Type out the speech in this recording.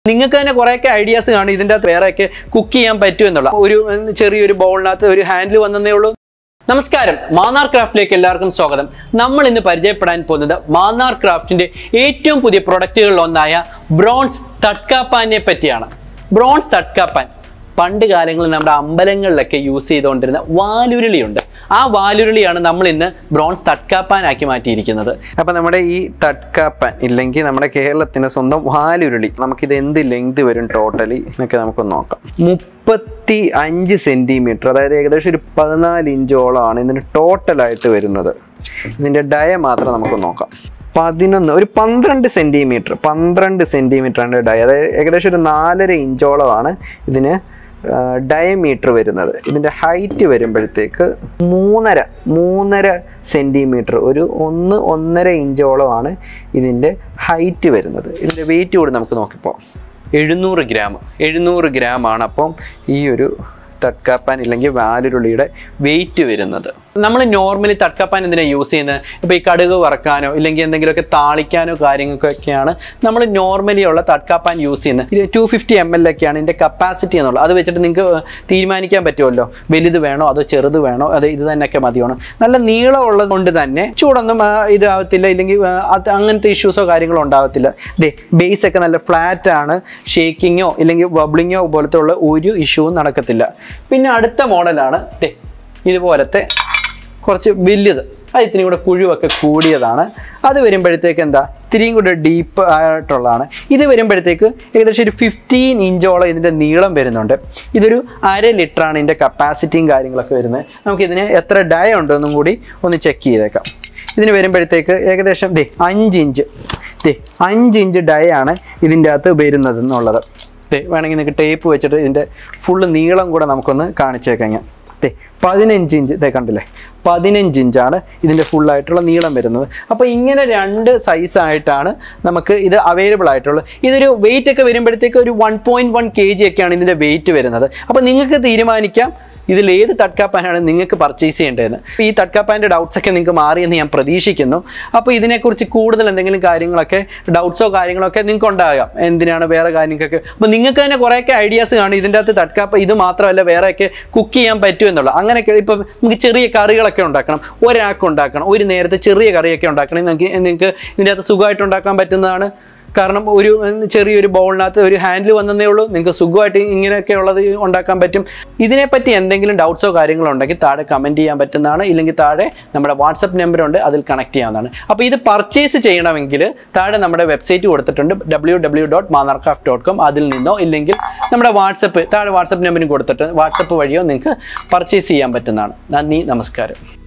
നിങ്ങൾക്ക് തന്നെ കുറേയൊക്കെ ഐഡിയാസ് കാണും ഇതിൻ്റെ അകത്ത് വേറെയൊക്കെ കുക്ക് ചെയ്യാൻ പറ്റും എന്നുള്ള ഒരു ഉം, ചെറിയൊരു ബൗളിനകത്ത് ഒരു ഹാൻഡിൽ വന്നതേ ഉള്ളൂ നമസ്കാരം മാന്നാർ ക്രാഫ്റ്റിലേക്ക് എല്ലാവർക്കും സ്വാഗതം നമ്മൾ ഇന്ന് പരിചയപ്പെടാൻ പോകുന്നത് മാന്നാർ ക്രാഫ്റ്റിന്റെ ഏറ്റവും പുതിയ പ്രൊഡക്റ്റുകളിൽ ഒന്നായ ബ്രോൺസ് തട്കാപ്പാനെ പറ്റിയാണ് ബ്രോൺസ് തട്കാപ്പാൻ പണ്ട് കാലങ്ങളിൽ നമ്മുടെ അമ്പലങ്ങളിലൊക്കെ യൂസ് ചെയ്തുകൊണ്ടിരുന്ന വാലുരുളിയുണ്ട് ആ വാലുരുളിയാണ് നമ്മൾ ഇന്ന് ബ്രോൺസ് തട്കാപ്പാനാക്കി മാറ്റിയിരിക്കുന്നത് അപ്പം നമ്മുടെ ഈ തട്കാപ്പാൻ ഇല്ലെങ്കിൽ നമ്മുടെ കേരളത്തിന്റെ സ്വന്തം വാലുരുളി നമുക്കിത് എന്ത് ലെങ്ത് വരും ടോട്ടലി എന്നൊക്കെ നമുക്കൊന്ന് നോക്കാം മുപ്പത്തി അഞ്ച് സെന്റിമീറ്റർ അതായത് ഏകദേശം ഒരു പതിനാല് ഇഞ്ചോളമാണ് ഇതിന് ടോട്ടലായിട്ട് വരുന്നത് ഇതിന്റെ ഡയ മാത്രം നമുക്ക് നോക്കാം പതിനൊന്ന് ഒരു പന്ത്രണ്ട് സെന്റിമീറ്റർ പന്ത്രണ്ട് സെന്റിമീറ്റർ ആണ് ഡയ അതായത് ഏകദേശം ഒരു നാലര ഇഞ്ചോളമാണ് ഇതിന് ഡയമീറ്റർ വരുന്നത് ഇതിൻ്റെ ഹൈറ്റ് വരുമ്പോഴത്തേക്ക് മൂന്നര മൂന്നര സെൻറ്റിമീറ്റർ ഒരു ഒന്ന് ഒന്നര ഇഞ്ചോളമാണ് ഇതിൻ്റെ ഹൈറ്റ് വരുന്നത് ഇതിൻ്റെ വെയിറ്റ് കൂടി നമുക്ക് നോക്കിപ്പോൾ എഴുന്നൂറ് ഗ്രാം എഴുന്നൂറ് ഗ്രാം ആണ് അപ്പം ഈ ഒരു തട്കാപ്പാൻ ഇല്ലെങ്കിൽ വാലുരുളിയുടെ വെയിറ്റ് വരുന്നത് നമ്മൾ നോർമലി തട്കാപ്പാൻ എന്തിനാണ് യൂസ് ചെയ്യുന്നത് ഇപ്പോൾ ഈ കടുക് വറക്കാനോ ഇല്ലെങ്കിൽ എന്തെങ്കിലുമൊക്കെ താളിക്കാനോ കാര്യങ്ങൾക്കൊക്കെയാണ് നമ്മൾ നോർമലി ഉള്ള തട്കാപ്പാൻ യൂസ് ചെയ്യുന്നത് ഇത് ടു ഫിഫ്റ്റി എം എൽ ഒക്കെയാണ് ഇതിൻ്റെ കപ്പാസിറ്റി എന്നുള്ളത് അത് വെച്ചിട്ട് നിങ്ങൾക്ക് തീരുമാനിക്കാൻ പറ്റുമല്ലോ വലുത് വേണോ അതോ ചെറുത് വേണോ അത് ഇത് തന്നെയൊക്കെ മതിയാണോ നല്ല നീളമുള്ളത് കൊണ്ട് തന്നെ ചൂടൊന്നും ആ, ഇതാവത്തില്ല ഇല്ലെങ്കിൽ ആ, അത് അങ്ങനത്തെ ഇഷ്യൂസോ കാര്യങ്ങളോ ഉണ്ടാവത്തില്ല ദേ ബേസ് ഒക്കെ നല്ല ഫ്ലാറ്റ് ആണ് ഷേക്കിങ്ങോ ഇല്ലെങ്കിൽ ബബ്ലിങ്ങോ പോലത്തെ ഉള്ള ഒരു ഇഷ്യൂവും നടക്കത്തില്ല പിന്നെ അടുത്ത മോഡലാണ് ദേ ഇതുപോലത്തെ കുറച്ച് വലുത് അത് ഇത്തിരി കൂടെ കുഴിവൊക്കെ കൂടിയതാണ് അത് വരുമ്പോഴത്തേക്ക് എന്താ ഇത്തിരിയും കൂടെ ഡീപ്പ് ആയിട്ടുള്ളതാണ് ഇത് വരുമ്പോഴത്തേക്ക് ഏകദേശം ഒരു ഫിഫ്റ്റീൻ ഇഞ്ചോളം ഇതിൻ്റെ നീളം വരുന്നുണ്ട് ഇതൊരു അര ലിറ്ററാണ് ഇതിൻ്റെ കപ്പാസിറ്റിയും കാര്യങ്ങളൊക്കെ വരുന്നത് നമുക്ക് ഇതിന് എത്ര ഡയ ഉണ്ടെന്നും കൂടി ഒന്ന് ചെക്ക് ചെയ്തേക്കാം ഇതിന് വരുമ്പോഴത്തേക്ക് ഏകദേശം ദേ അഞ്ച് ഇഞ്ച് ദേ അഞ്ച് ഇഞ്ച് ഡയ ആണ് ഇതിൻ്റെ അകത്ത് വരുന്നത് എന്നുള്ളത് ദേ വേണമെങ്കിൽ നിങ്ങൾക്ക് ടേപ്പ് വെച്ചിട്ട് ഇതിൻ്റെ ഫുള്ള് നീളം കൂടെ നമുക്കൊന്ന് കാണിച്ചേക്കാം ഞാൻ ദേ പതിനഞ്ച് ഇഞ്ച് ദേ കണ്ടില്ലേ പതിനഞ്ച് ഇഞ്ചാണ് ഇതിൻ്റെ ഫുള്ളായിട്ടുള്ള നീളം വരുന്നത് അപ്പോൾ ഇങ്ങനെ രണ്ട് സൈസ് ആയിട്ടാണ് നമുക്ക് ഇത് അവൈലബിൾ ആയിട്ടുള്ളത് ഇതൊരു വെയിറ്റ് ഒക്കെ വരുമ്പോഴത്തേക്ക് ഒരു one point one K G ഒക്കെയാണ് ഇതിൻ്റെ വെയിറ്റ് വരുന്നത് അപ്പോൾ നിങ്ങൾക്ക് തീരുമാനിക്കാം ഇതിൽ ഏത് തട്കാപ്പാനാണ് നിങ്ങൾക്ക് പർച്ചേസ് ചെയ്യേണ്ടതെന്ന് അപ്പോൾ ഈ തട്കാപ്പാൻ്റെ ഡൗട്ട്സ് ഒക്കെ നിങ്ങൾക്ക് മാറിയെന്ന് ഞാൻ പ്രതീക്ഷിക്കുന്നു അപ്പോൾ ഇതിനെക്കുറിച്ച് കൂടുതൽ എന്തെങ്കിലും കാര്യങ്ങളൊക്കെ ഡൗട്ട്സോ കാര്യങ്ങളോ ഒക്കെ നിങ്ങൾക്ക് ഉണ്ടാകാം എന്തിനാണ് വേറെ കാര്യങ്ങൾക്കൊക്കെ അപ്പോൾ നിങ്ങൾക്ക് തന്നെ കുറേയൊക്കെ ഐഡിയാസ് കാണും ഇതിൻ്റെ അകത്ത് തട്കാപ്പ ഇത് മാത്രമല്ല വേറെയൊക്കെ കുക്ക് ചെയ്യാൻ പറ്റും എന്നുള്ളത് അങ്ങനെയൊക്കെ ഇപ്പം നമുക്ക് ചെറിയ കറികളൊക്കെ ഉണ്ടാക്കണം ഒരാൾക്ക് ഉണ്ടാക്കണം ഒരു നേരത്തെ ചെറിയ കറിയൊക്കെ ഉണ്ടാക്കണം നിങ്ങൾക്ക് നിങ്ങൾക്ക് ഇതിൻ്റെ അകത്ത് സുഖമായിട്ട് ഉണ്ടാക്കാൻ പറ്റുന്നതാണ് കാരണം ഒരു ഉം, ചെറിയൊരു ബൗളിനകത്ത് ഒരു ഹാൻഡിൽ വന്നതേ ഉള്ളൂ നിങ്ങൾക്ക് സുഖമായിട്ട് ഇങ്ങനെയൊക്കെ ഉള്ളത് ഉണ്ടാക്കാൻ പറ്റും ഇതിനെപ്പറ്റി എന്തെങ്കിലും ഡൗട്ട്സോ കാര്യങ്ങളോ ഉണ്ടെങ്കിൽ താഴെ കമൻറ്റ് ചെയ്യാൻ പറ്റുന്നതാണ് ഇല്ലെങ്കിൽ താഴെ നമ്മുടെ വാട്സപ്പ് നമ്പറുണ്ട് അതിൽ കണക്ട് ചെയ്യാവുന്നതാണ് അപ്പോൾ ഇത് പർച്ചേസ് ചെയ്യണമെങ്കിൽ താഴെ നമ്മുടെ വെബ്സൈറ്റ് കൊടുത്തിട്ടുണ്ട് W W dot Manarcraft dot com അതിൽ നിന്നോ ഇല്ലെങ്കിൽ നമ്മുടെ വാട്സപ്പ് താഴെ വാട്സപ്പ് നമ്പറിന് കൊടുത്തിട്ട് വാട്സപ്പ് വഴിയോ നിങ്ങൾക്ക് പർച്ചേസ് ചെയ്യാൻ പറ്റുന്നതാണ് നന്ദി നമസ്കാരം